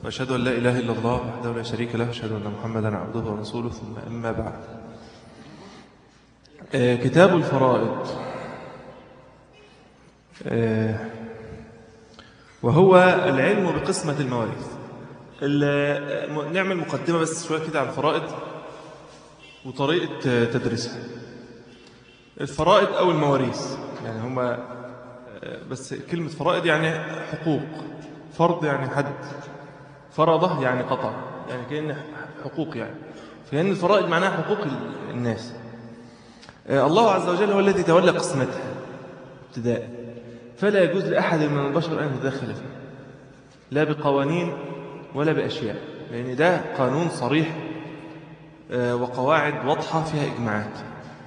وأشهد أن لا إله إلا الله وحده لا شريك له أشهد أن محمدا عبده ورسوله ثم أما بعد آه كتاب الفرائض آه وهو العلم بقسمة المواريث نعمل مقدمة بس شوية كده عن الفرائض وطريقة تدريسها الفرائض أو المواريث يعني هما بس كلمة فرائض يعني حقوق فرض يعني حد فرضه يعني قطع يعني كأن حقوق يعني فإن الفرائض معناها حقوق الناس الله عز وجل هو الذي تولى قسمتها ابتداء فلا يجوز لأحد من البشر أن يتدخل فيه لا بقوانين ولا بأشياء لأن ده قانون صريح وقواعد واضحة فيها إجماعات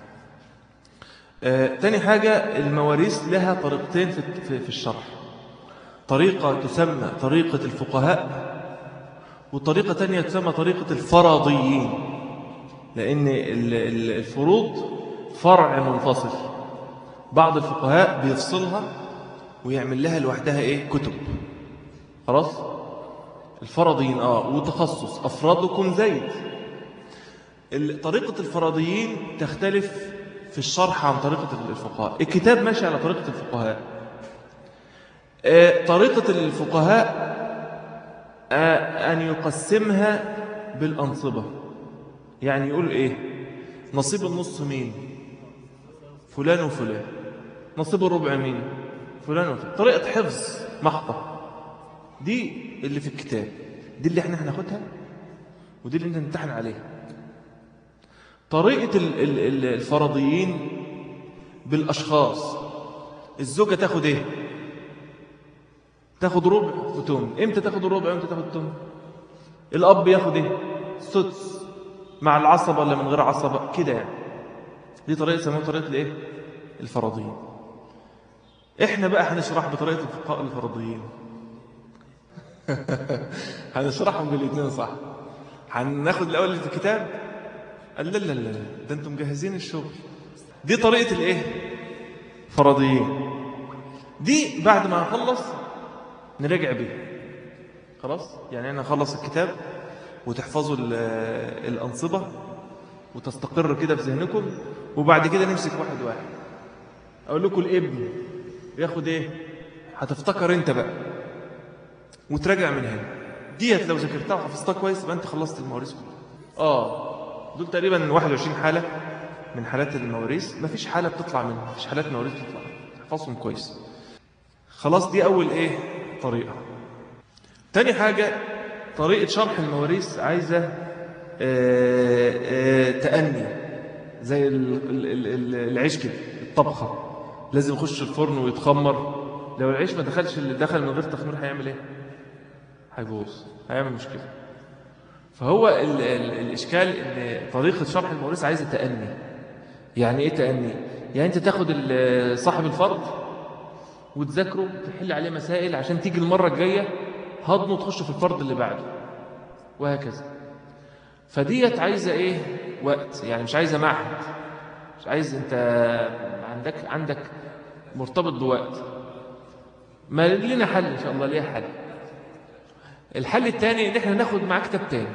تاني حاجة المواريث لها طريقتين في الشرح طريقة تسمى طريقة الفقهاء وطريقة تانية تسمى طريقة الفرضيين لأن الفروض فرع منفصل بعض الفقهاء بيفصلها ويعمل لها لوحدها إيه كتب خلاص الفرضيين آه وتخصص أفرادكم زيد طريقة الفرضيين تختلف في الشرح عن طريقة الفقهاء الكتاب ماشي على طريقة الفقهاء طريقة الفقهاء أن يقسمها بالأنصبة يعني يقول إيه نصيب النص مين فلان وفلان نصيب الربع مين فلان وفلان طريقة حفظ محضة دي اللي في الكتاب دي اللي احنا هناخدها ودي اللي انت نمتحن عليها طريقة الفرضيين بالأشخاص الزوجة تاخد ايه تاخد ربع وتم امتى تاخد الربع امتى تاخد التم الأب ياخد ايه سدس مع العصبة ولا من غير عصبة كده يعني دي طريقة سموها طريقة الايه الفرضيين احنا بقى هنشرح بطريقة الفقهاء الفرضيين هنشرحهم بالاثنين صح هناخد الأول اللي في الكتاب قال لا لا لا ده انتم مجهزين الشغل دي طريقة الايه فرضيين دي بعد ما نخلص نراجع بيها خلاص يعني انا اخلص الكتاب وتحفظوا الأنصبة وتستقر كده في ذهنكم وبعد كده نمسك واحد واحد اقول لكم الابن ياخد ايه هتفتكر انت بقى وتراجع من هنا ديت لو ذاكرتها وحفظتها كويس يبقى انت خلصت المواريث كلها اه دول تقريبا 21 حالة من حالات المواريث مفيش حالة بتطلع منها مفيش حالات مواريث بتطلع احفظهم كويس خلاص دي أول إيه طريقة تاني حاجة طريقة شرح المواريث عايزة آآ آآ تأني زي العيش كده الطبخة لازم يخش الفرن ويتخمر لو العيش ما دخلش اللي دخل من غير تخمير هيعمل ايه هيبوظ هيعمل مشكلة فهو ال ال الإشكال إن طريقة شرح المواريث عايزة تأني يعني إيه تأني؟ يعني أنت تاخد صاحب الفرض وتذاكره تحل عليه مسائل عشان تيجي المرة الجاية هضمه تخش في الفرض اللي بعده وهكذا فديت عايزة إيه؟ وقت يعني مش عايزة معهد مش عايز أنت عندك عندك مرتبط بوقت ما لنا حل إن شاء الله ليها حل الحل الثاني ان احنا ناخد معاه كتاب تاني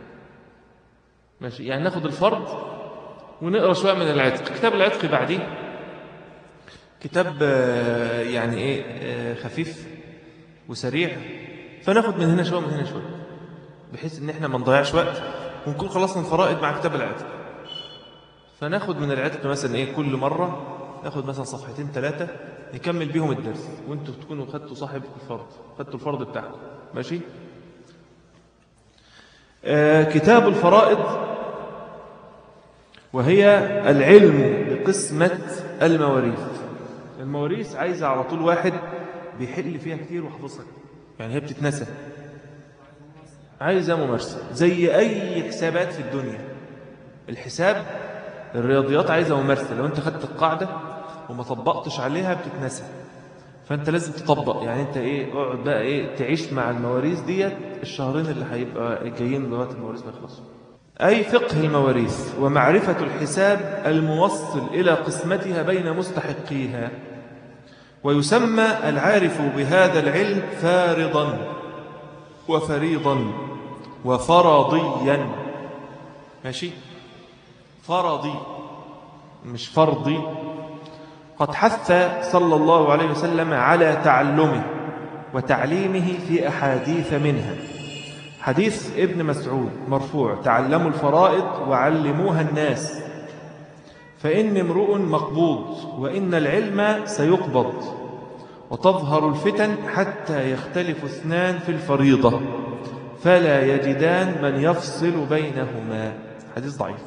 ماشي يعني ناخد الفرض ونقرا شويه من العتق كتاب العتق بعديه كتاب يعني ايه خفيف وسريع فناخد من هنا شويه من هنا شويه بحيث ان احنا ما نضيعش وقت ونكون خلصنا الفرائض مع كتاب العتق فناخد من العتق مثلا ايه كل مره ناخد مثلا صفحتين ثلاثه نكمل بيهم الدرس وانتوا تكونوا خدتوا صاحب الفرض خدتوا الفرض بتاعكم ماشي آه كتاب الفرائض وهي العلم بقسمة المواريث المواريث عايزة على طول واحد بيحل فيها كتير وحفظها يعني هي بتتنسى عايزة ممارسة زي أي حسابات في الدنيا الحساب الرياضيات عايزة ممارسة لو أنت خدت القاعدة وما طبقتش عليها بتتنسى فانت لازم تطبق يعني انت ايه اقعد بقى ايه تعيش مع المواريث ديت الشهرين اللي هيبقى جايين لغايه المواريث ما يخلصوا اي فقه المواريث ومعرفه الحساب الموصل الى قسمتها بين مستحقيها ويسمى العارف بهذا العلم فارضا وفريضا وفرضيا ماشي فرضي مش فرضي قد حث صلى الله عليه وسلم على تعلمه وتعليمه في أحاديث منها حديث ابن مسعود مرفوع تعلموا الفرائض وعلموها الناس فإن امرؤ مقبوض وإن العلم سيقبض وتظهر الفتن حتى يختلف اثنان في الفريضة فلا يجدان من يفصل بينهما حديث ضعيف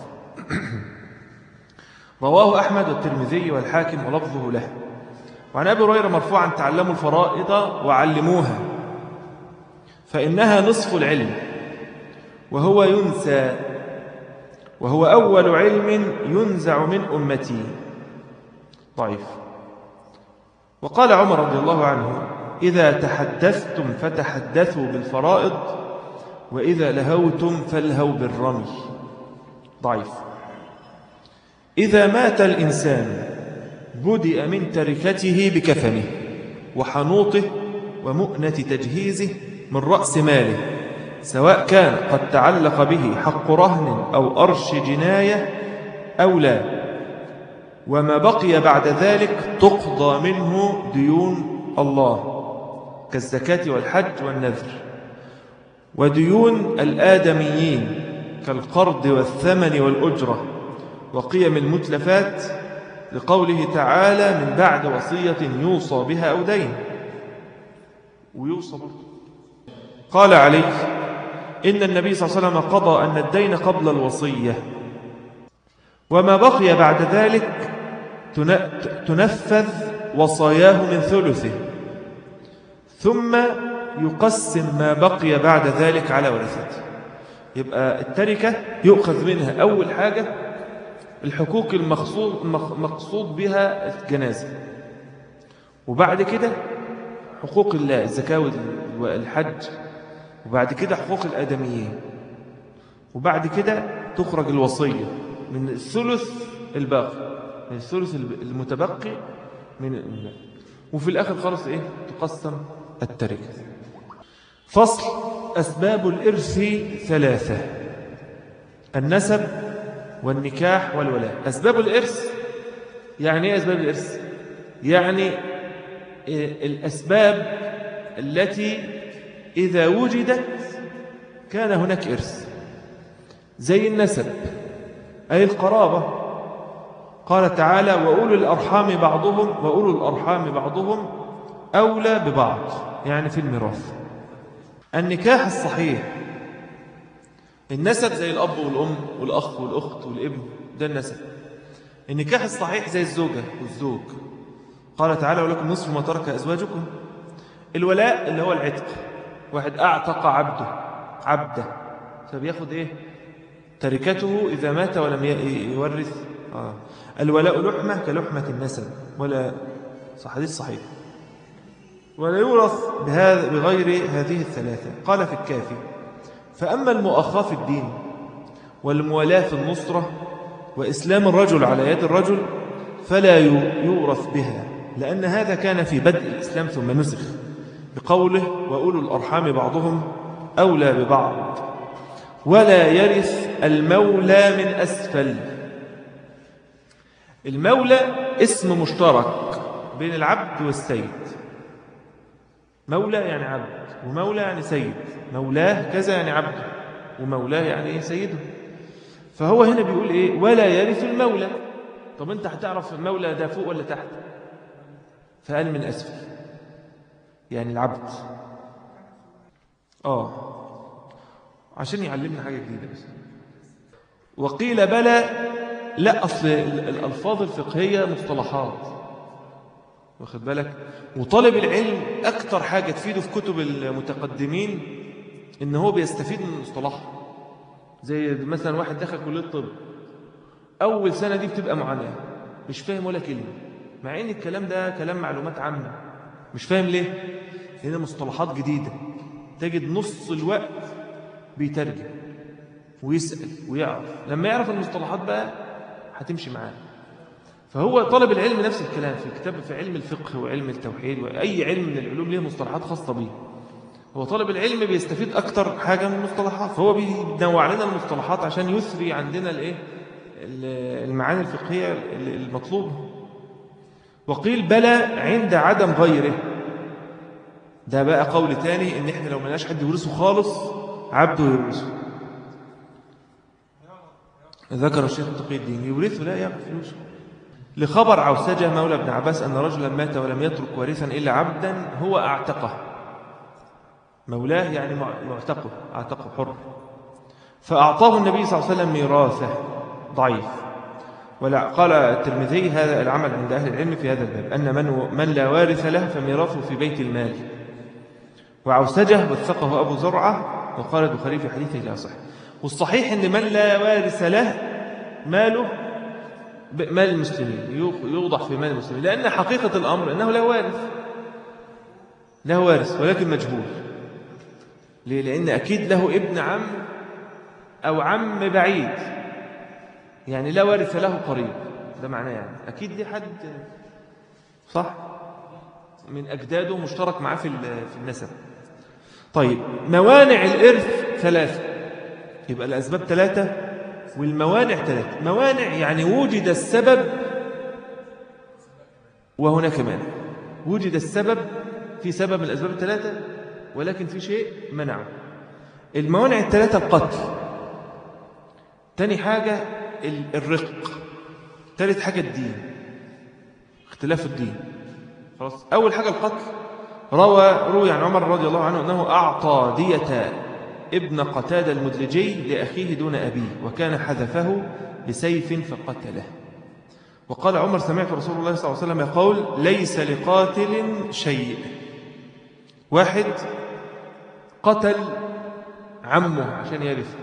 رواه أحمد والترمذي والحاكم ولفظه له وعن أبي هريرة مرفوعا تعلموا الفرائض وعلموها فإنها نصف العلم وهو ينسى وهو أول علم ينزع من أمتي ضعيف وقال عمر رضي الله عنه إذا تحدثتم فتحدثوا بالفرائض وإذا لهوتم فالهوا بالرمي ضعيف إذا مات الإنسان بدأ من تركته بكفنه وحنوطه ومؤنة تجهيزه من رأس ماله سواء كان قد تعلق به حق رهن أو أرش جناية أو لا وما بقي بعد ذلك تقضى منه ديون الله كالزكاة والحج والنذر وديون الآدميين كالقرض والثمن والأجرة وقيم المتلفات لقوله تعالى من بعد وصية يوصى بها أو دين ويوصى برضه قال عليه إن النبي صلى الله عليه وسلم قضى أن الدين قبل الوصية وما بقي بعد ذلك تنفذ وصاياه من ثلثه ثم يقسم ما بقي بعد ذلك على ورثته يبقى التركة يؤخذ منها أول حاجة الحقوق المقصود مقصود بها الجنازة وبعد كده حقوق الله الزكاة والحج وبعد كده حقوق الآدميين وبعد كده تخرج الوصية من الثلث الباقي من الثلث المتبقي من المال وفي الآخر خالص إيه تقسم التركة فصل أسباب الإرث ثلاثة النسب والنكاح والولاء أسباب الإرث يعني إيه أسباب الإرث يعني الأسباب التي إذا وجدت كان هناك إرث زي النسب أي القرابة قال تعالى وأولو الأرحام بعضهم وأولو الأرحام بعضهم أولى ببعض يعني في الميراث النكاح الصحيح النسب زي الأب والأم والأخ والأخت والابن ده النسب النكاح الصحيح زي الزوجة والزوج قال تعالى ولكم نصف ما ترك أزواجكم الولاء اللي هو العتق واحد أعتق عبده عبده فبياخد إيه تركته إذا مات ولم يورث آه. الولاء لحمة كلحمة النسب ولا حديث صحيح ولا يورث بهذا بغير هذه الثلاثة قال في الكافي فأما المؤخاة في الدين والموالاة في النصرة وإسلام الرجل على يد الرجل فلا يورث بها لأن هذا كان في بدء الإسلام ثم نسخ بقوله وأولو الأرحام بعضهم أولى ببعض ولا يرث المولى من أسفل المولى اسم مشترك بين العبد والسيد مولى يعني عبد ومولى يعني سيد مولاه كذا يعني عبد ومولاه يعني إيه سيده فهو هنا بيقول إيه ولا يرث المولى طب أنت هتعرف المولى ده فوق ولا تحت فقال من أسفل يعني العبد آه عشان يعلمنا حاجة جديدة بس وقيل بلى لا أصل الألفاظ الفقهية مصطلحات واخد بالك وطالب العلم أكتر حاجة تفيده في كتب المتقدمين إن هو بيستفيد من المصطلح زي مثلا واحد دخل كلية الطب أول سنة دي بتبقى معاناة مش فاهم ولا كلمة مع إن الكلام ده كلام معلومات عامة مش فاهم ليه لأن مصطلحات جديدة تجد نص الوقت بيترجم ويسأل ويعرف لما يعرف المصطلحات بقى هتمشي معاه فهو طلب العلم نفس الكلام في الكتاب في علم الفقه وعلم التوحيد وأي علم من العلوم ليه مصطلحات خاصة به هو طالب العلم بيستفيد أكتر حاجة من المصطلحات فهو بينوع لنا المصطلحات عشان يثري عندنا الإيه المعاني الفقهية المطلوبة وقيل بلى عند عدم غيره ده بقى قول تاني ان احنا لو ملناش حد يورثه خالص عبده يورثه ذكر الشيخ تقي الدين يورثه لا ياخذ فلوسه لخبر عوسجة مولى ابن عباس أن رجلا مات ولم يترك وارثا إلا عبدا هو أعتقه مولاه يعني معتقه أعتقه حر فأعطاه النبي صلى الله عليه وسلم ميراثه ضعيف ولا قال الترمذي هذا العمل عند أهل العلم في هذا الباب أن من, من لا وارث له فميراثه في بيت المال وعوسجه وثقه أبو زرعة وقال البخاري في حديثه لا صح والصحيح أن من لا وارث له ماله مال المسلمين يوضح في مال المسلمين لأن حقيقة الأمر أنه لا وارث لا وارث ولكن مجهول ليه؟ لأن أكيد له ابن عم أو عم بعيد يعني لا وارث له قريب ده معناه يعني أكيد دي حد صح من أجداده مشترك معاه في النسب طيب موانع الإرث ثلاثة يبقى الأسباب ثلاثة والموانع ثلاثة موانع يعني وجد السبب وهناك مانع وجد السبب في سبب من الأسباب الثلاثة ولكن في شيء منعه الموانع الثلاثة القتل تاني حاجة الرق ثالث حاجة الدين اختلاف الدين خلاص أول حاجة القتل روى روي عن عمر رضي الله عنه أنه أعطى دية ابن قتادة المدلجي لأخيه دون أبيه وكان حذفه بسيف فقتله وقال عمر سمعت رسول الله صلى الله عليه وسلم يقول ليس لقاتل شيء واحد قتل عمه عشان يرثه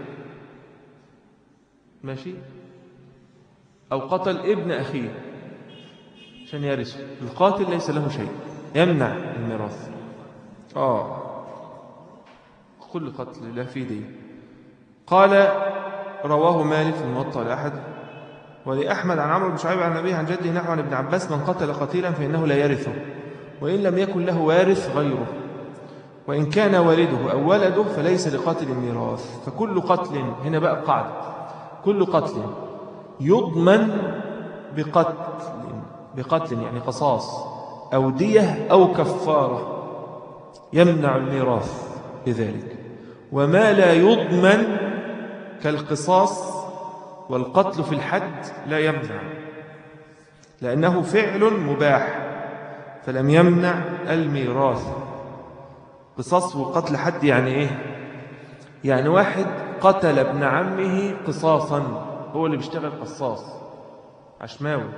ماشي أو قتل ابن أخيه عشان يرثه القاتل ليس له شيء يمنع الميراث آه كل قتل لا في دين قال رواه مالك في الموطأ لأحد ولأحمد عن عمرو بن شعيب عن النبي عن جده نحو عن ابن عباس من قتل قتيلا فإنه لا يرثه وإن لم يكن له وارث غيره وإن كان والده أو ولده فليس لقاتل الميراث فكل قتل هنا بقى قاعدة كل قتل يضمن بقتل بقتل يعني قصاص أو دية أو كفارة يمنع الميراث بذلك وما لا يضمن كالقصاص والقتل في الحد لا يمنع لأنه فعل مباح فلم يمنع الميراث قصاص وقتل حد يعني إيه يعني واحد قتل ابن عمه قصاصا هو اللي بيشتغل قصاص عشماوي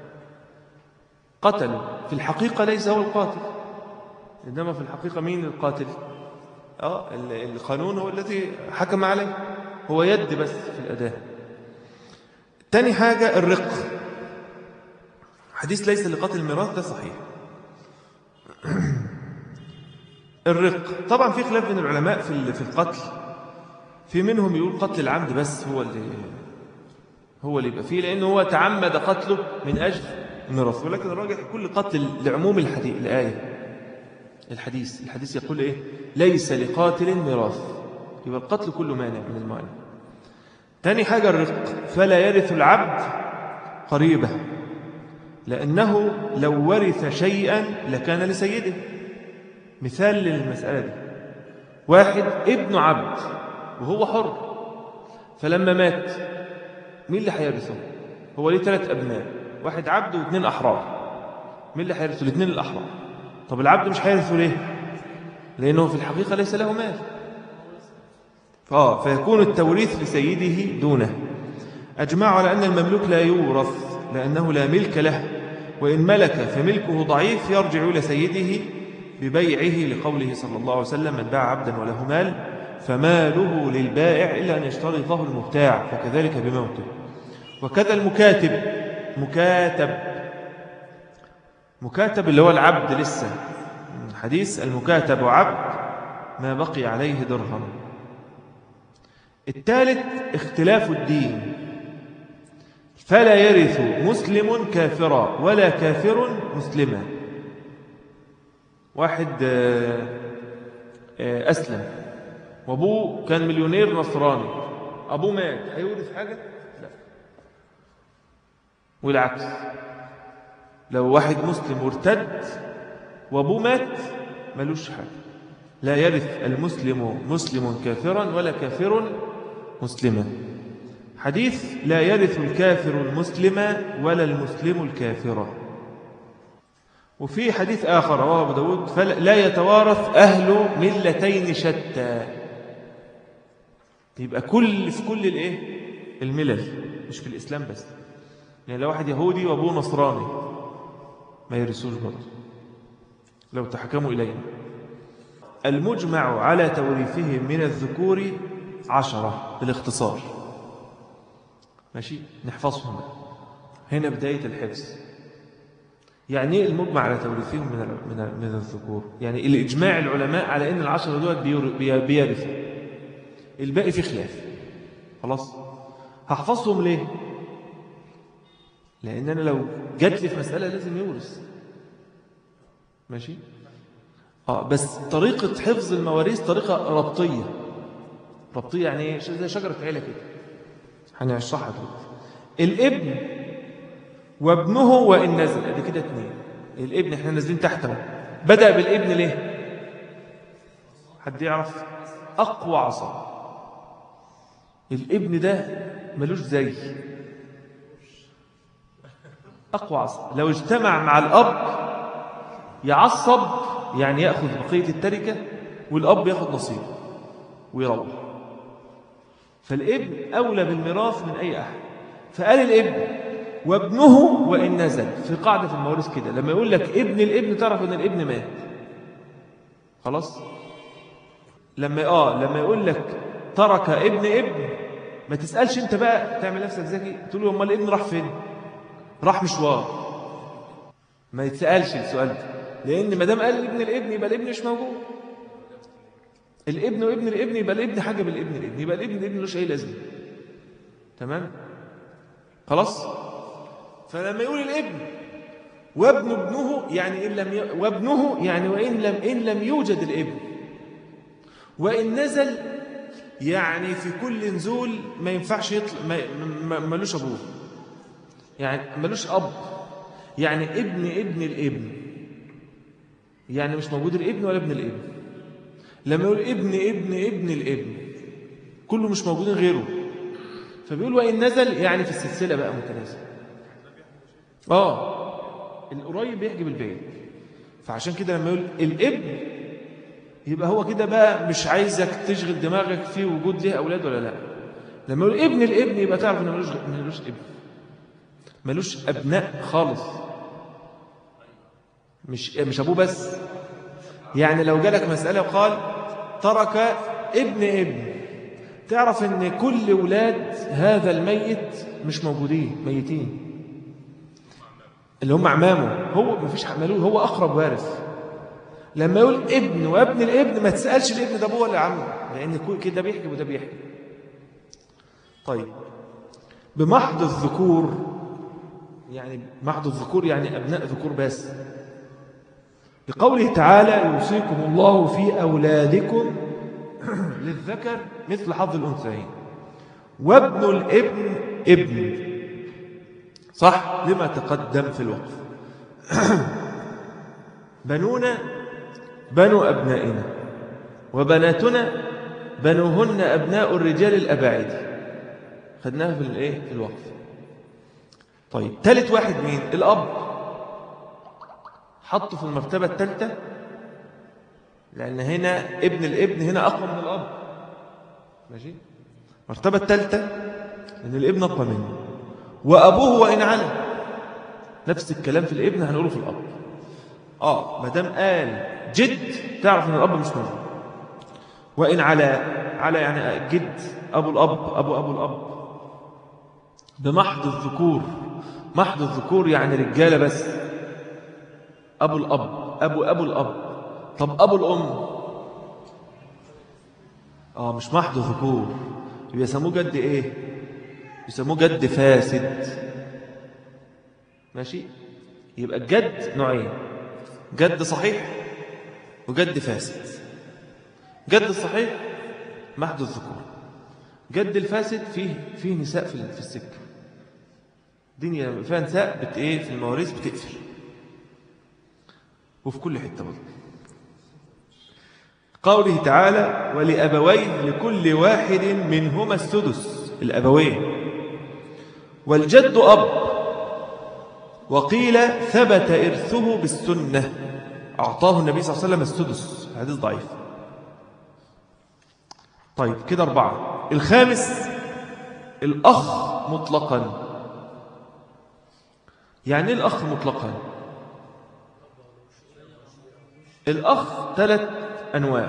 قتل في الحقيقة ليس هو القاتل إنما في الحقيقة مين القاتل آه القانون هو الذي حكم عليه هو يد بس في الأداء تاني حاجة الرق حديث ليس لقتل الميراث ده صحيح الرق طبعا في خلاف بين العلماء في في القتل في منهم يقول قتل العمد بس هو اللي هو اللي يبقى فيه لأنه هو تعمد قتله من أجل الميراث ولكن الراجح كل قتل لعموم الحديث الآية الحديث الحديث يقول إيه ليس لقاتل ميراث يبقى القتل كله مانع من المانع تاني حاجة الرق فلا يرث العبد قريبة لأنه لو ورث شيئا لكان لسيده مثال للمسألة دي واحد ابن عبد وهو حر فلما مات مين اللي هيرثه هو ليه ثلاث أبناء واحد عبد واثنين أحرار مين اللي هيرثه الاثنين الأحرار طب العبد مش هيرثه ليه لأنه في الحقيقة ليس له مال فآه فيكون التوريث لسيده دونه أجمعوا على أن المملوك لا يورث لأنه لا ملك له وإن ملك فملكه ضعيف يرجع إلى سيده ببيعه لقوله صلى الله عليه وسلم من باع عبدا وله مال فماله للبائع إلا أن يشترطه المبتاع فكذلك بموته وكذا المكاتب مكاتب مكاتب اللي هو العبد لسه حديث المكاتب عبد ما بقي عليه درهم الثالث اختلاف الدين فلا يرث مسلم كافرا ولا كافر مسلما واحد آه، أسلم وأبوه كان مليونير نصراني أبوه مات هيورث حاجة؟ لا والعكس لو واحد مسلم ارتد وأبوه مات ملوش حاجة لا يرث المسلم مسلم كافرا ولا كافر مسلما حديث لا يرث الكافر المسلم ولا المسلم الكافر وفي حديث آخر رواه أبو داود فلا يتوارث أهل ملتين شتى يبقى كل في كل الايه الملل مش في الإسلام بس يعني لو واحد يهودي وأبوه نصراني ما يرثوش برضه لو تحكموا إلينا المجمع على توريثهم من الذكور عشرة بالاختصار ماشي نحفظهم بقى. هنا بداية الحفظ يعني ايه المجمع على توريثهم من ال- من ال- من الذكور يعني الإجماع العلماء على أن العشرة دول بيور- بي- بيرثوا الباقي في خلاف خلاص هحفظهم ليه لأن أنا لو جات لي في مسألة لازم يورث ماشي اه بس طريقة حفظ المواريث طريقة ربطية ربطية يعني ايه زي شجرة عيلة كده هنشرحها كده الابن وابنه وإن نزل ادي كده اتنين الابن احنا نازلين تحت اهو بدأ بالابن ليه حد يعرف أقوى عصا الابن ده ملوش زي أقوى عصا لو اجتمع مع الأب يعصب يعني يأخذ بقية التركة والأب يأخذ نصيبه ويروح فالابن أولى بالميراث من أي أحد فقال الابن وابنه وإن نزل في قاعدة في المواريث كده لما يقول لك ابن الابن تعرف أن الابن مات خلاص لما آه لما يقول لك ترك ابن ابن ما تسألش انت بقى تعمل نفسك ذكي تقول له امال الابن راح فين راح مشوار ما يتسألش السؤال ده لأن ما دام قال ابن الابن يبقى الابن مش موجود الابن وابن الابن يبقى الابن حاجة بالابن الابن يبقى الابن الابن ملوش أي لازمة تمام خلاص فلما يقول الابن وابن ابنه يعني إن لم ي... وابنه يعني وإن لم إن لم يوجد الابن وإن نزل يعني في كل نزول ما ينفعش يطلع ما... ما... ملوش أبوه يعني ملوش أب يعني ابن ابن الابن يعني مش موجود الابن ولا ابن الابن لما يقول ابن ابن ابن الابن كله مش موجودين غيره فبيقول وإن نزل يعني في السلسلة بقى متنازل آه القريب يحجب البعيد فعشان كده لما يقول الابن يبقى هو كده بقى مش عايزك تشغل دماغك في وجود ليه أولاد ولا لا لما يقول ابن الابن يبقى تعرف انه ملوش ملوش ابن ملوش أبناء خالص مش مش أبوه بس يعني لو جالك مسألة وقال ترك ابن ابن تعرف ان كل ولاد هذا الميت مش موجودين ميتين اللي هم عمامه هو مفيش ملوه هو أقرب وارث لما يقول ابن وابن الابن ما تسألش الابن ده ابوه ولا عمه لأن كده بيحكي وده بيحكي طيب بمحض الذكور يعني محض الذكور يعني أبناء ذكور بس لقوله تعالى يوصيكم الله في أولادكم للذكر مثل حظ الأنثيين وابن الابن ابن صح لما تقدم في الوقف بنونا بنو أبنائنا وبناتنا بنوهن أبناء الرجال الأباعد خدناها في الايه في الوقف طيب ثالث واحد مين الأب حطه في المرتبة الثالثة لأن هنا ابن الابن هنا أقوى من الأب ماشي المرتبة الثالثة لأن الابن أقوى منه وأبوه وإن على نفس الكلام في الابن هنقوله في الأب آه ما دام قال جد تعرف أن الأب مش موجود وإن على على يعني جد أبو الأب أبو أبو الأب بمحض الذكور محض الذكور يعني رجالة بس أبو الأب أبو أبو الأب طب أبو الأم آه مش محض ذكور بيسموه جد إيه بيسموه جد فاسد ماشي يبقى الجد نوعين جد صحيح وجد فاسد جد الصحيح محض الذكور جد الفاسد فيه فيه نساء في في السكه الدنيا فيها نساء بت ايه في المواريث بتقفل وفي كل حته برضه قوله تعالى ولأبويه لكل واحد منهما السدس الأبوين والجد أب وقيل ثبت إرثه بالسنة أعطاه النبي صلى الله عليه وسلم السدس حديث ضعيف طيب كده أربعة الخامس الأخ مطلقا يعني إيه الأخ مطلقا الأخ ثلاث أنواع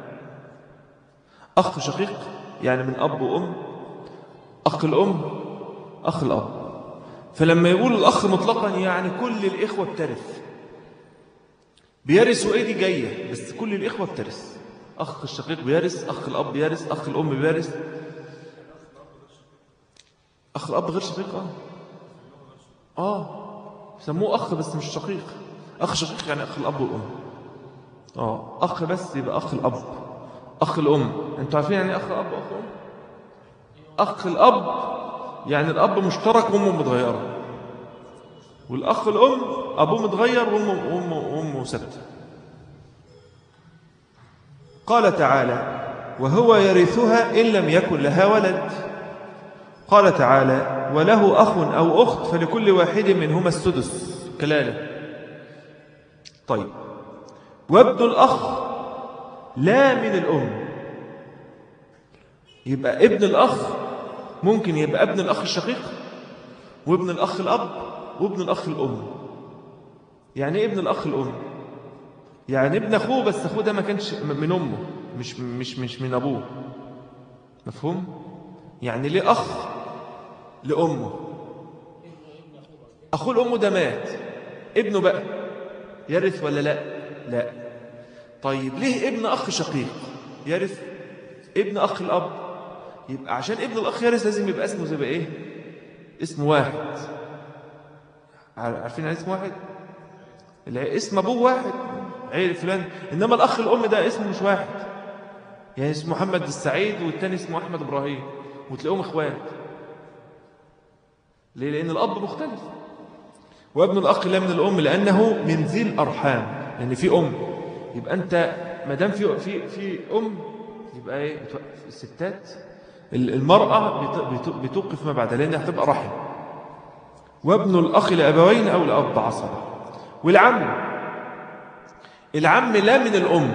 أخ شقيق يعني من أب وأم أخ الأم أخ الأب فلما يقول الأخ مطلقا يعني كل الإخوة بترث بيرثوا إيه دي جاية بس كل الإخوة بترث أخ الشقيق بيرث أخ الأب بيرث أخ الأم بيرث أخ الأب غير شقيق آه آه سموه أخ بس مش شقيق أخ شقيق يعني أخ الأب والأم آه أخ بس يبقى أخ الأب أخ الأم أنتوا عارفين يعني أخ الأب وأخ الأم أخ الأب يعني الأب مشترك وأمه متغيرة والأخ الأم أبوه متغير وأمه, وأمه, وأمه ثابته قال تعالى وهو يرثها إن لم يكن لها ولد قال تعالى وله أخ أو أخت فلكل واحد منهما السدس كلالة طيب وابن الأخ لا من الأم يبقى ابن الأخ ممكن يبقى ابن الأخ الشقيق وابن الأخ الأب وابن الأخ الأم يعني ايه ابن الأخ الأم يعني ابن أخوه بس أخوه ده ما كانش من أمه مش, مش, مش من أبوه مفهوم؟ يعني ليه أخ لأمه أخوه الأم ده مات ابنه بقى يرث ولا لا لا طيب ليه ابن أخ شقيق يرث ابن أخ الأب يبقى عشان ابن الأخ يرث لازم يبقى اسمه زي ايه اسم واحد عارفين اسم واحد اسم أبوه واحد عيل فلان إنما الأخ الأم ده اسمه مش واحد يعني اسمه محمد السعيد والتاني اسمه أحمد إبراهيم وتلاقيهم إخوات ليه؟ لأن الأب مختلف وابن الأخ لا من الأم لأنه من ذي الأرحام لأن يعني في أم يبقى أنت ما دام في في في أم يبقى إيه الستات المرأة بتوقف ما بعدها لأنها هتبقى رحم وابن الأخ لأبوين أو لأب عصبة والعم العم لا من الأم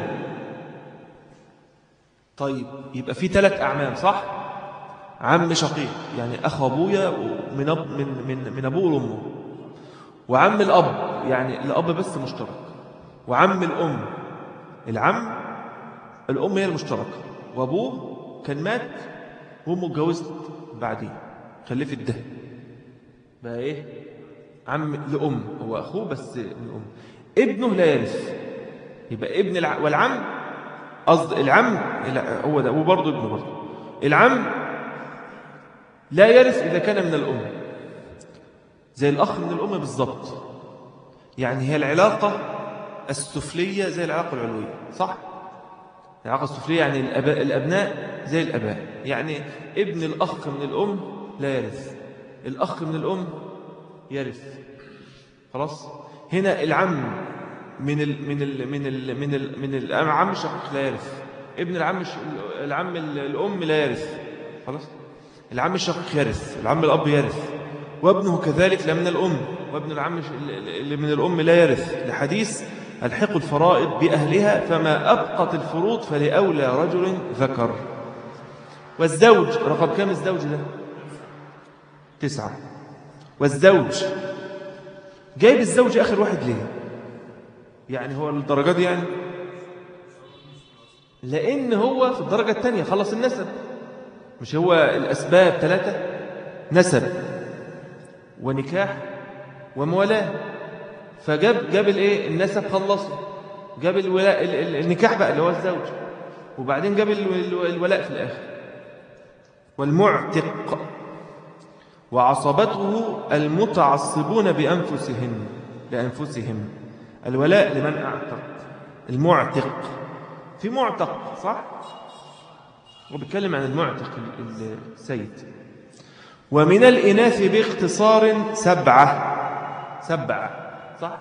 طيب يبقى في ثلاث أعمام صح عم شقيق يعني أخو أبويا من, أب من, من, من أبوه وأمه وعم الأب يعني الأب بس مشترك وعم الأم العم الأم هي المشتركة وأبوه كان مات وأمه اتجوزت بعديه خلفت ده بقى إيه عم لأم هو أخوه بس من أم ابنه لا يرث يبقى ابن الع... والعم قصد العم هو ده وبرضه ابنه برضه العم لا يرث إذا كان من الأم زي الأخ من الأم بالضبط يعني هي العلاقة السفلية زي العلاقة العلوية صح؟ العلاقة السفلية يعني الأباء الأبناء زي الأباء يعني ابن الأخ من الأم لا يرث الأخ من الأم يرث خلاص هنا العم من ال من ال من ال من ال من العم الشقيق لا يرث ابن العم العم الأم لا يرث خلاص العم الشقيق يرث العم الأب يرث وابنه كذلك لا من الأم وابن العم اللي من الأم لا يرث لحديث الحق الفرائض بأهلها فما أبقت الفروض فلأولى رجل ذكر والزوج رقم كم الزوج ده تسعة والزوج جايب الزوج آخر واحد ليه يعني هو الدرجة دي يعني لأن هو في الدرجة الثانية خلص النسب مش هو الأسباب ثلاثة نسب ونكاح ومولاة فجاب جاب الايه النسب خلصه جاب الولاء النكاح بقى اللي هو الزوج وبعدين جاب الولاء في الآخر والمعتق وعصبته المتعصبون بأنفسهم لأنفسهم الولاء لمن أعتق المعتق في معتق صح هو بيتكلم عن المعتق ال- السيد ومن الإناث باختصار سبعة سبعة صح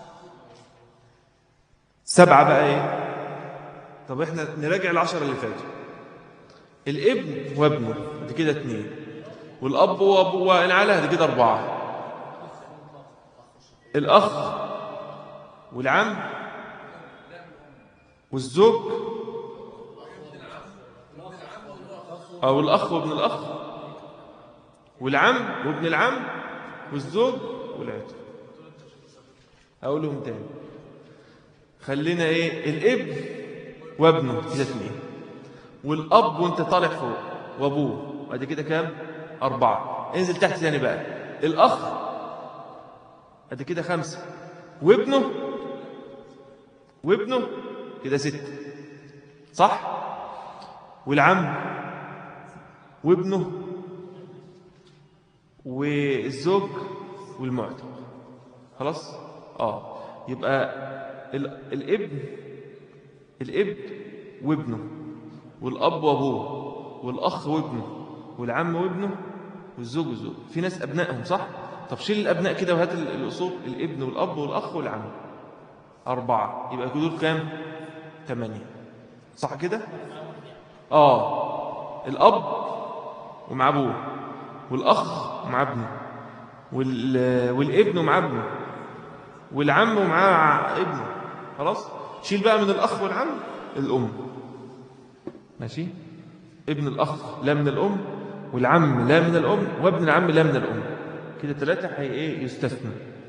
سبعة بقى ايه طب احنا نراجع العشرة اللي فاتوا الابن وابنه دي كده اتنين والأب وأبوه وإن على دي كده أربعة الأخ والعم والزوج أو الأخ وابن الأخ والعم وابن العم والزوج والعتق أقولهم تاني خلينا إيه الابن وابنه كده اتنين والأب وانت طالع فوق وأبوه ادي كده كام أربعة انزل تحت تاني بقى الأخ ادي كده خمسة وابنه وابنه كده ستة صح والعم وابنه والزوج والمعتق خلاص اه يبقى ال- الابن الابن وابنه والاب وابوه والاخ وابنه والعم وابنه والزوج والزوج في ناس ابنائهم صح طب شيل الابناء كده وهات ال- الاصول الابن والاب والاخ والعم اربعه يبقى دول كام ثمانيه صح كده اه الاب ومع ابوه والاخ ومع ابنه وال... والابن ومع ابنه والعم ومعاه ابنه خلاص شيل بقى من الاخ والعم الام ماشي ابن الاخ لا من الام والعم لا من الام وابن العم لا من الام كده ثلاثه هي ايه يستثنى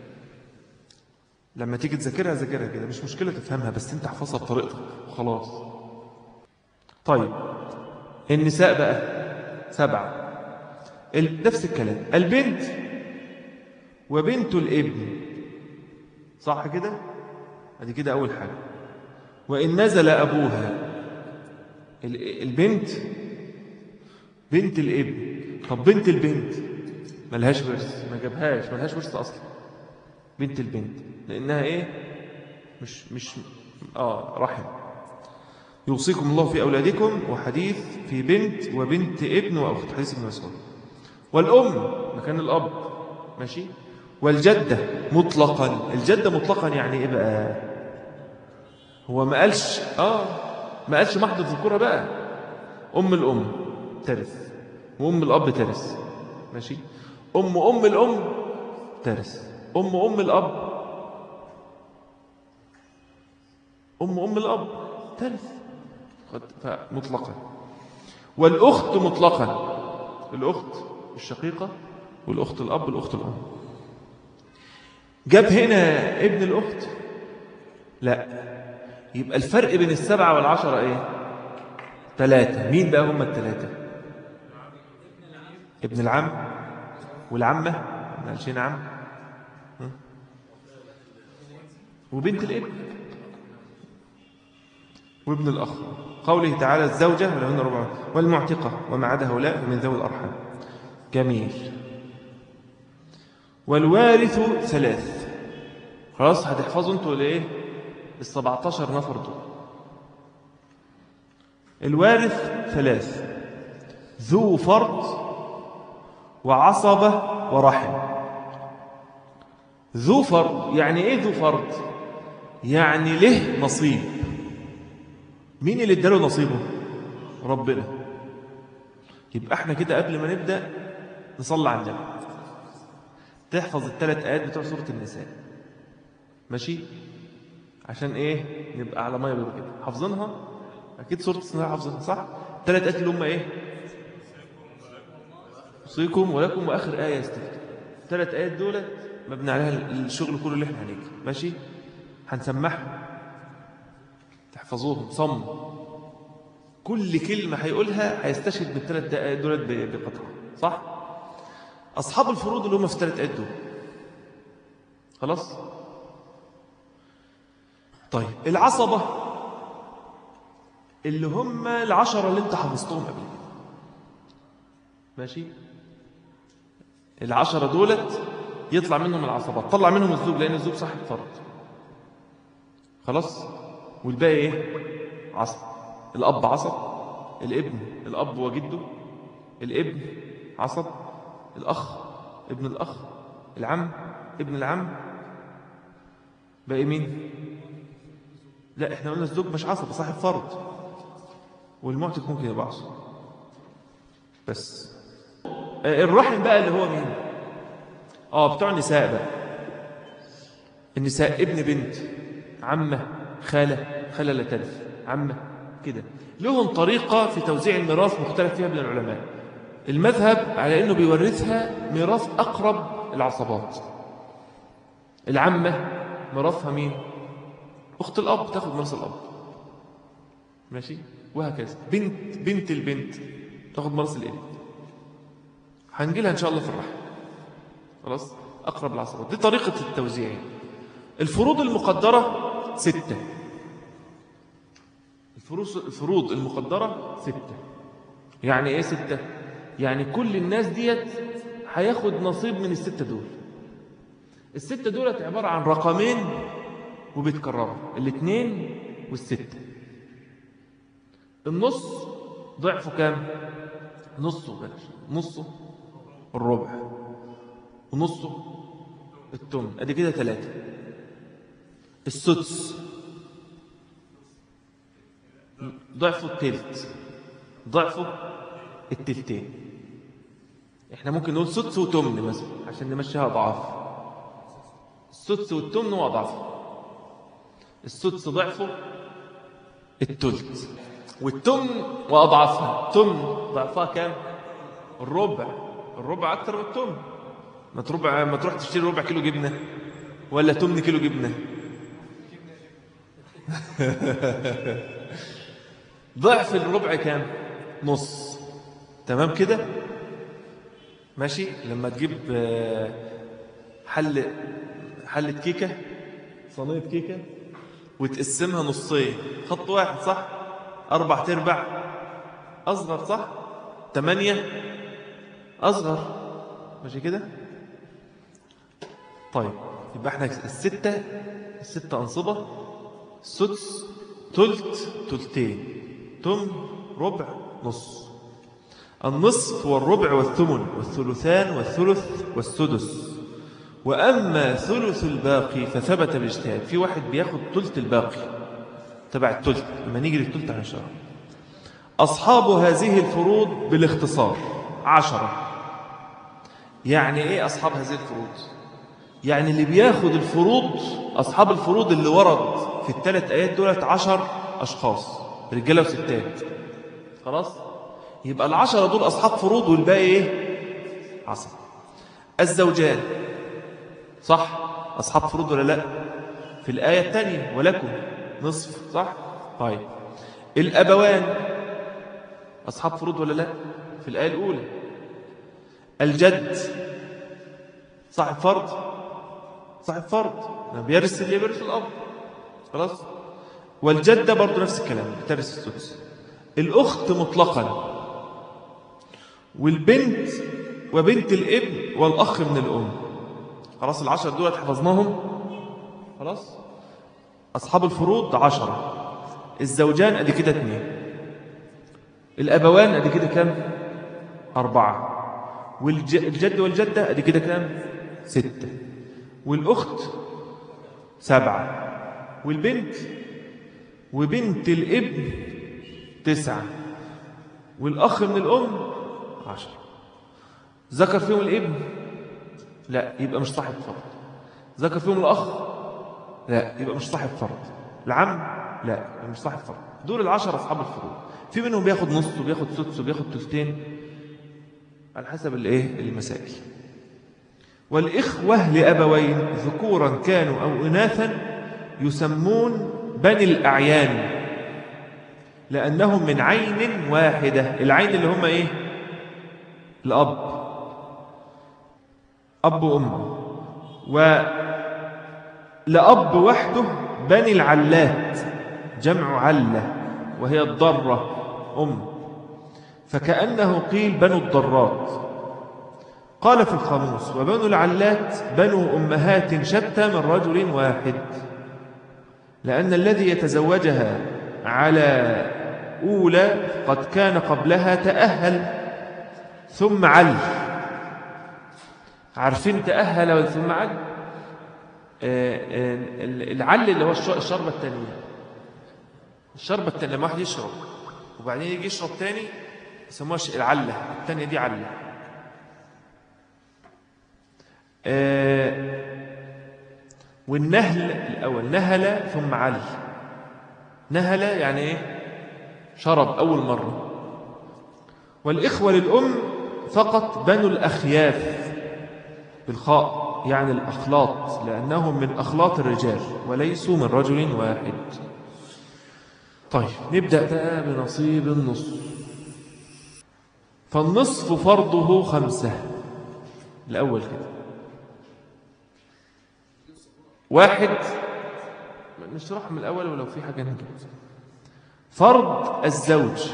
لما تيجي تذاكرها ذاكرها كده مش مشكله تفهمها بس انت احفظها بطريقتك وخلاص طيب النساء بقى سبعه ال- نفس الكلام البنت وبنت الابن صح كده ادي كده اول حاجه وان نزل ابوها ال- البنت بنت الابن طب بنت البنت ملهاش ورث ما جابهاش ملهاش ورث اصلا بنت البنت لانها ايه مش مش اه رحم يوصيكم الله في اولادكم وحديث في بنت وبنت ابن واخت حديث ابن مسعود والام مكان الاب ماشي والجده مطلقا الجده مطلقا يعني ايه بقى هو ما قالش اه ما قالش محض الذكوره بقى ام الام ترث وام الاب ترث ماشي ام ام الام ترث ام ام الاب ام ام الاب ترث خد- فمطلقا والاخت مطلقا الاخت الشقيقه والاخت الاب والاخت الام جاب هنا ابن الاخت لا يبقى الفرق بين السبعة والعشرة ايه ثلاثة مين بقى هم الثلاثة ابن العم والعمة ما قالش هنا عم ها؟ وبنت الابن وابن الأخ قوله تعالى الزوجة ولهن ربع والمعتقة وما عدا هؤلاء فمن ذوي الأرحام جميل والوارث ثلاث خلاص هتحفظوا انتوا الايه ال 17 نفر دول الوارث ثلاث ذو فرض وعصبة ورحم ذو فرض يعني ايه ذو فرض يعني له نصيب مين اللي اداله نصيبه ربنا يبقى احنا كده قبل ما نبدأ نصلي على النبي تحفظ الثلاث آيات بتوع سورة النساء ماشي عشان ايه نبقى على ميه بيضاء كده حافظينها اكيد سوره النساء حافظينها صح ثلاث ايات اللي هم ايه اوصيكم ولكم واخر ايه استفتوا ثلاث ايات دولت مبني عليها الشغل كله اللي احنا هنيجي ماشي هنسمعهم تحفظوهم صم كل كلمه هيقولها هيستشهد بالثلاث ايات دولت بقطعه صح اصحاب الفروض اللي هم في الثلاث ايات دول خلاص طيب العصبة اللي هم العشرة اللي انت حفظتهم قبل كده ماشي العشرة دولت يطلع منهم العصبات طلع منهم الزوج لأن الزوج صاحب فرض خلاص والباقي ايه عصب الأب عصب الابن الأب وجده الابن عصب الأخ ابن الأخ العم ابن العم باقي مين لا احنا قلنا الزوج مش عصب صاحب فرض والمعتق ممكن يبقى عصب بس آه، الرحم بقى اللي هو مين اه بتوع النساء بقى النساء ابن بنت عمة خالة خالة لا تلف عمة كده لهم طريقة في توزيع الميراث مختلف فيها بين العلماء المذهب على أنه بيورثها ميراث أقرب العصبات العمة ميراثها مين أخت الأب تاخد ميراث الأب ماشي وهكذا بنت بنت البنت تاخد ميراث الابن هنجي لها إن شاء الله في الرحم خلاص أقرب العصبات دي طريقة التوزيع الفروض المقدرة ستة الفروض الفروض المقدرة ستة يعني ايه ستة يعني كل الناس ديت هياخد نصيب من الستة دول الستة دولت عبارة عن رقمين وبيتكرروا الاثنين والستة النص ضعفه كام نصه بلاش نصه الربع ونصه التمن ادي كده ثلاثة السدس ضعفه التلت ضعفه التلتين احنا ممكن نقول سدس وتمن مثلا عشان نمشيها اضعاف السدس والتمن واضعافه السدس ضعفه التلت والتمن واضعافها تمن ضعفها كام الربع الربع اكتر من التمن ما تربع ما تروح تشتري ربع كيلو جبنه ولا تمن كيلو جبنه ضعف الربع كام نص تمام كده ماشي لما تجيب آه، حل حلة كيكة صينية كيكة وتقسمها نصين خط واحد صح أربع تربع أصغر صح تمانية أصغر ماشي كده طيب يبقى احنا الستة الستة أنصبة السدس تلت تلتين تم ربع نص النصف والربع والثمن والثلثان والثلث والسدس وأما ثلث الباقي فثبت بالاجتهاد في واحد بياخد ثلث الباقي تبع الثلث لما نيجي للثلث عن شهر أصحاب هذه الفروض بالاختصار عشرة يعني إيه أصحاب هذه الفروض يعني اللي بياخد الفروض أصحاب الفروض اللي ورد في الثلاث آيات دولت عشر أشخاص رجالة وستات خلاص يبقى العشرة دول أصحاب فروض والباقي إيه عصر الزوجان صح أصحاب فروض ولا لا في الآية الثانية ولكم نصف صح طيب الأبوان أصحاب فروض ولا لا في الآية الأولى الجد صاحب فرض صاحب فرض لما بيرث اللي بيرث الأب خلاص والجدة برضو نفس الكلام بترث السدس الأخت مطلقا والبنت وبنت الابن والأخ من الأم خلاص العشر دول حفظناهم خلاص أصحاب الفروض عشرة الزوجان أدي كده اثنين الأبوان أدي كده كام أربعة والجد والجدة أدي كده كام ستة والأخت سبعة والبنت وبنت الابن تسعة والأخ من الأم عشرة ذكر فيهم الابن لا يبقى مش صاحب فرض ذكر فيهم الأخ لا يبقى مش صاحب فرض العم لا يبقى مش صاحب فرض دول العشرة أصحاب الفروض في منهم بياخد نص وبياخد سدس وبياخد تلتين على حسب الايه المسائل والإخوة لأبوين ذكورا كانوا أو إناثا يسمون بني الأعيان لأنهم من عين واحدة العين اللي هم إيه الأب أب وأم ولأب وحده بني العلات جمع علة وهي الضرة أم فكأنه قيل بنو الضرات قال في الخاموس وبنو العلات بنو أمهات شتى من رجل واحد لأن الذي يتزوجها على أولى قد كان قبلها تأهل ثم عل عارفين تأهل ثم عل آه، آه، العل اللي هو الشربة الثانية الشربة الثانية لما واحد يشرب وبعدين يجي يشرب تاني يسموها العلة الثانية دي علة آه، والنهل الأول نهل ثم عل نهل يعني إيه شرب أول مرة والإخوة للأم فقط بنو الأخياف بالخاء يعني الأخلاط لأنهم من أخلاط الرجال وليسوا من رجل واحد طيب نبدأ بقى بنصيب النصف فالنصف فرضه خمسة الأول كده واحد نشرح من الأول ولو في حاجة نجد فرض الزوج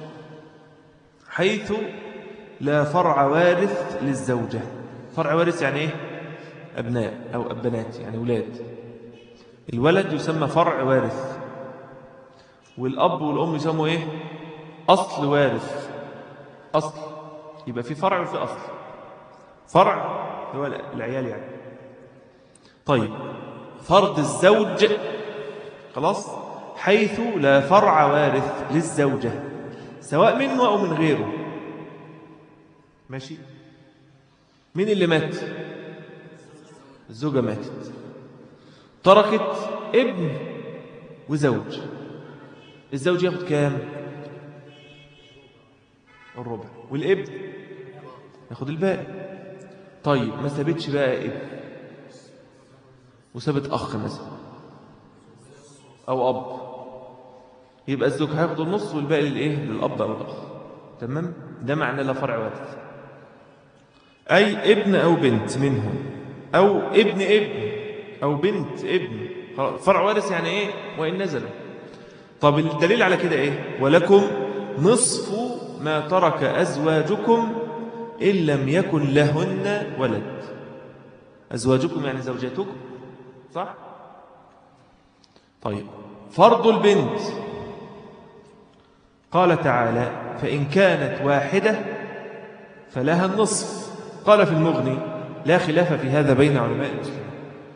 حيث لا فرع وارث للزوجة فرع وارث يعني ايه أبناء أو أبنات يعني أولاد الولد يسمى فرع وارث والأب والأم يسموا ايه أصل وارث أصل يبقى في فرع وفي أصل فرع هو العيال يعني طيب فرض الزوج خلاص حيث لا فرع وارث للزوجة سواء منه أو من غيره ماشي مين اللي مات الزوجة ماتت تركت ابن وزوج الزوج ياخد كام الربع والابن ياخد الباقي طيب ما سابتش بقى ابن وسابت أخ مثلا أو أب يبقى الزوج هياخد النص والباقي للإيه للأب أو الأخ تمام ده معنى لا فرع وارث أي ابن أو بنت منهم أو ابن ابن أو بنت ابن فرع وارث يعني إيه وإن نزلوا طب الدليل على كده إيه ولكم نصف ما ترك أزواجكم إن لم يكن لهن ولد أزواجكم يعني زوجاتكم صح طيب فرض البنت قال تعالى فإن كانت واحدة فلها النصف قال في المغني لا خلاف في هذا بين علماء المسلمين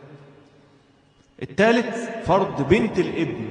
الثالث فرض بنت الابن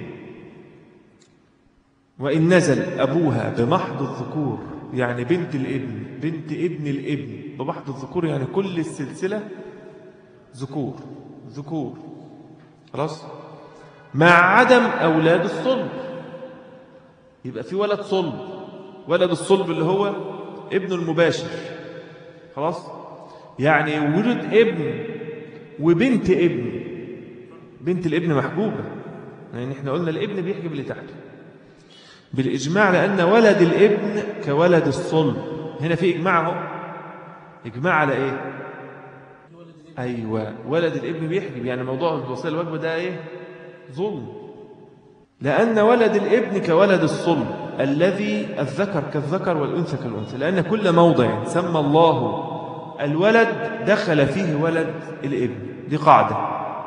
وإن نزل أبوها بمحض الذكور يعني بنت الابن بنت ابن الابن بمحض الذكور يعني كل السلسلة ذكور ذكور خلاص مع عدم أولاد الصلب يبقى في ولد صلب ولد الصلب اللي هو ابن المباشر خلاص يعني وجود ابن وبنت ابن بنت الابن محبوبة يعني احنا قلنا الابن بيحجب اللي تحته بالإجماع لأن ولد الابن كولد الصلب هنا في إجماع اهو إجماع على إيه أيوة ولد الابن بيحجب يعني موضوع الوصية الوجبة ده إيه ظلم لأن ولد الابن كولد الصلب الذي الذكر كالذكر والأنثى كالأنثى لأن كل موضع سمى الله الولد دخل فيه ولد الابن دي قاعدة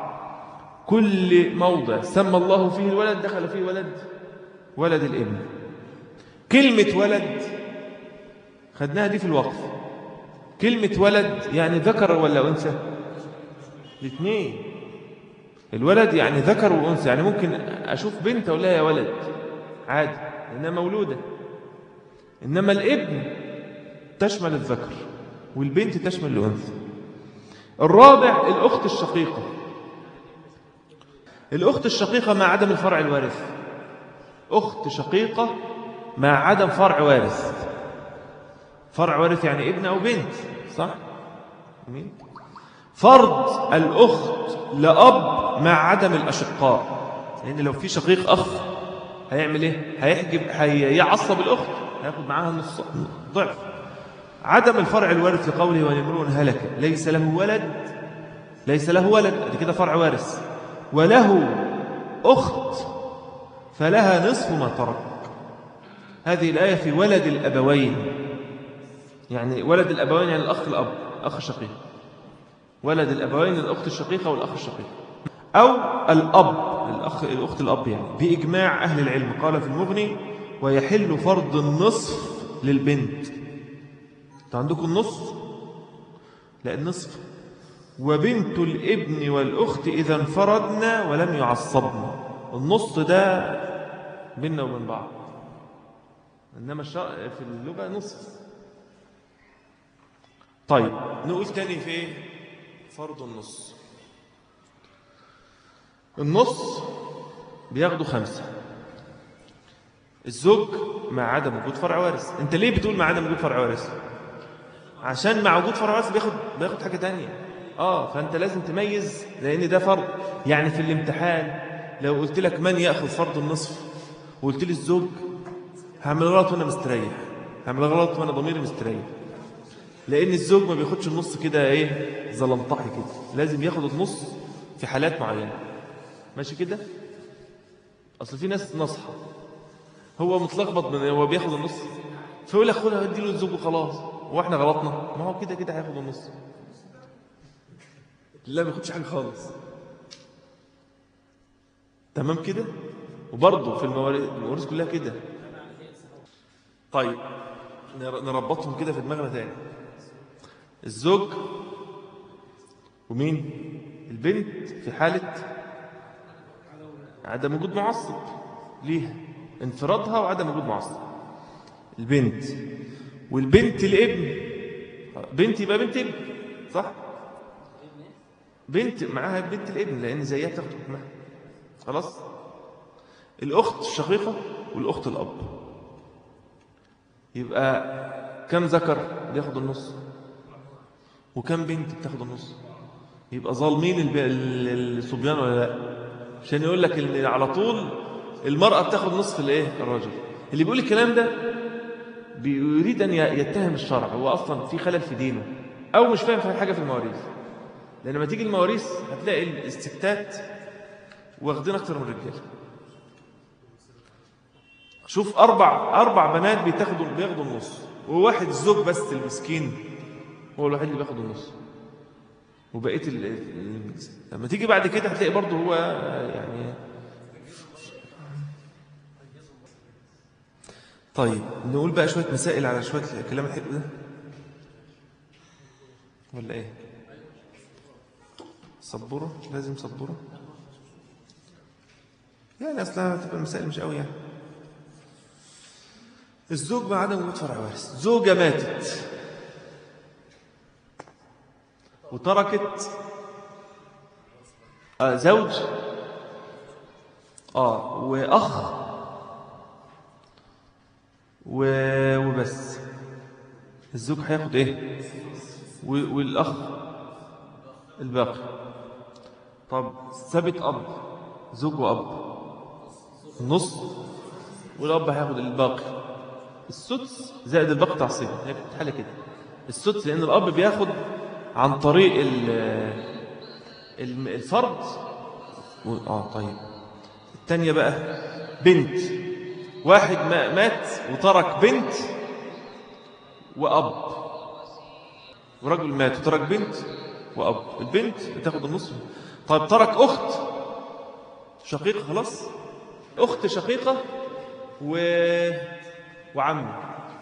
كل موضع سمى الله فيه الولد دخل فيه ولد ولد الابن كلمة ولد خدناها دي في الوقف كلمة ولد يعني ذكر ولا أنثى الاثنين الولد يعني ذكر وأنثى يعني ممكن أشوف بنت أقول لها يا ولد عادي لأنها مولودة إنما الابن تشمل الذكر والبنت تشمل الأنثى الرابع الأخت الشقيقة الأخت الشقيقة مع عدم الفرع الوارث أخت شقيقة مع عدم فرع وارث فرع وارث يعني ابن أو بنت صح؟ مين؟ فرض الأخت لأب مع عدم الأشقاء لأن لو في شقيق أخ هيعمل إيه؟ هيحجب هيعصب الأخت هياخد معاها نص ضعف عدم الفرع الوارث لقوله ونمرون هلك ليس له ولد ليس له ولد دي كده فرع وارث وله أخت فلها نصف ما ترك هذه الآية في ولد الأبوين يعني ولد الأبوين يعني الأخ الأب أخ شقيق ولد الأبوين الأخت الشقيقة والأخ الشقيق أو الأب الأخ الأخت الأب يعني بإجماع أهل العلم قال في المغني ويحل فرض النصف للبنت انتوا عندكم النصف لا النصف وبنت الابن والأخت إذا انفردنا ولم يعصبنا النص ده بيننا وبين بعض إنما الشرع في اللغة نصف طيب نقول تاني في إيه؟ فرض النص النص بياخدوا خمسة الزوج مع عدم وجود فرع وارث انت ليه بتقول مع عدم وجود فرع وارث عشان مع وجود فرع وارث بياخد بياخد حاجة تانية اه فانت لازم تميز لان ده فرض يعني في الامتحان لو قلت لك من ياخذ فرض النصف وقلت لي الزوج هعمل غلط وانا مستريح هعمل غلط وانا ضميري مستريح لان الزوج ما بياخدش النص كده ايه زلنطحي كده لازم ياخد النص في حالات معينه ماشي كده اصل في ناس نصحى هو متلخبط من هو بياخد النص فيقول لك خدها ادي له الزوج وخلاص واحنا غلطنا ما هو كده كده هياخد النص لا ما ياخدش حاجه خالص تمام كده وبرضه في المواريث المواريث كلها كده طيب نر- نربطهم كده في دماغنا تاني الزوج ومين البنت في حالة عدم وجود معصب ليها انفرادها وعدم وجود معصب البنت والبنت الابن بنت يبقى بنت ابن صح بنت معاها بنت الابن لان زيها تاخد حكمها خلاص الاخت الشقيقه والاخت الاب يبقى كم ذكر بياخد النص وكم بنت بتاخد النص يبقى ظالمين الب- ال- الصبيان ولا لا عشان يقول لك ان على طول المراه بتاخد نصف الايه الراجل اللي بيقول الكلام ده بيريد ان ي- يتهم الشرع هو اصلا في خلل في دينه او مش فاهم في حاجه في المواريث لان لما تيجي المواريث هتلاقي الستات واخدين اكتر من الرجاله شوف اربع اربع بنات بيتاخدوا بياخدوا النص وواحد الزوج بس المسكين هو الوحيد اللي بياخد النص وبقيه ال... ال- لما تيجي بعد كده هتلاقي برضه هو يعني طيب نقول بقى شويه مسائل على شويه الكلام الحلو ده ولا ايه سبوره لازم سبوره يعني اصلا هتبقى المسائل مش قوي يعني الزوج مع عدم وجود فرع وارث زوجة ماتت وتركت آه زوج اه واخ و... وبس الزوج هياخد ايه و... والاخ الباقي طب ثابت اب زوج واب النص والاب هياخد الباقي السدس زائد الباقي تعصيب هي كانت حاله كده السدس لان الاب بياخد عن طريق ال الم- الفرد و- اه طيب الثانيه بقى بنت واحد ما- مات وترك بنت واب ورجل مات وترك بنت واب البنت بتاخد النص طيب ترك اخت شقيقه خلاص اخت شقيقه و وعم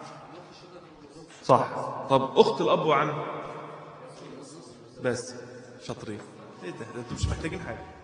صح طب اخت الاب وعم بس شاطرين ايه ده ده انتوا مش محتاجين حاجه